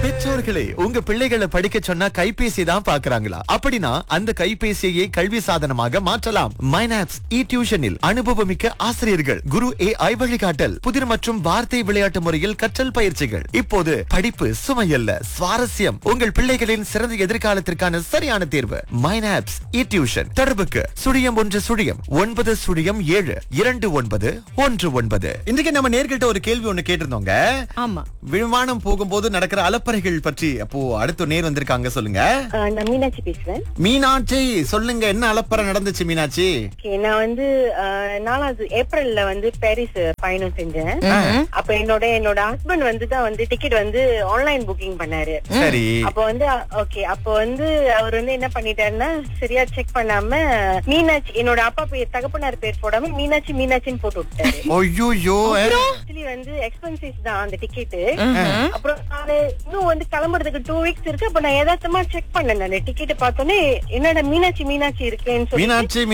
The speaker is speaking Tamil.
பெற்றோர்களே உங்க பிள்ளைகளை படிக்க சொன்னா கைபேசி தான் பாக்குறாங்களா அப்படின்னா அந்த கைபேசியை கல்வி சாதனமாக மாற்றலாம் மைனாப்ஸ் இ டியூஷனில் அனுபவமிக்க ஆசிரியர்கள் குரு ஏ ஐ வழிகாட்டல் புதிர் மற்றும் வார்த்தை விளையாட்டு முறையில் கற்றல் பயிற்சிகள் இப்போது படிப்பு சுமையல்ல சுவாரஸ்யம் உங்கள் பிள்ளைகளின் சிறந்த எதிர்காலத்திற்கான சரியான தேர்வு மைனாப்ஸ் இ டியூஷன் தொடர்புக்கு சுழியம் ஒன்று சுழியம் ஒன்பது சுழியம் ஏழு இரண்டு ஒன்பது ஒன்று ஒன்பது இன்றைக்கு நம்ம நேர்கிட்ட ஒரு கேள்வி ஒண்ணு கேட்டிருந்தோங்க ஆமா விமானம் போகும்போது நடக்கிற அலப்பறைகள் பற்றி அப்போ அடுத்த நேர் வந்திருக்காங்க சொல்லுங்க ஆஹ் நான் மீனாட்சி பேசுறேன் மீனாட்சி சொல்லுங்க என்ன அலப்பறை நடந்துச்சு மீனாட்சி Okay, நான் வந்து ஆஹ், நாலாவது ஏப்ரல்ல வந்து பாரிஸ் பயணம் செஞ்சேன் அப்ப என்னோட என்னோட ஹஸ்பண்ட் வந்து தான் வந்து டிக்கெட் வந்து ஆன்லைன் புக்கிங் பண்ணாரு சரி அப்ப வந்து ஓகே அப்ப வந்து அவர் வந்து என்ன பண்ணிட்டாருன்னா சரியா செக் பண்ணாம மீனாட்சி என்னோட அப்பா பேர் தகப்பனார் பேர் போடாம மீனாட்சி மீனாட்சின்னு போட்டு விட்டாரு ஐயோ ஆக்சுவலி வந்து எக்ஸ்பென்சிவ் தான் அந்த டிக்கெட் அப்புறம் நானு இன்னும் வந்து கிளம்புறதுக்கு டூ வீக்ஸ் இருக்கு அப்ப நான் யதார்த்தமா செக் பண்ணேன் நான் டிக்கெட் பார்த்தோன்னே என்னடா மீனாட்சி மீனாட்சி இருக்கேன்னு சொல்லி மீனாட்சி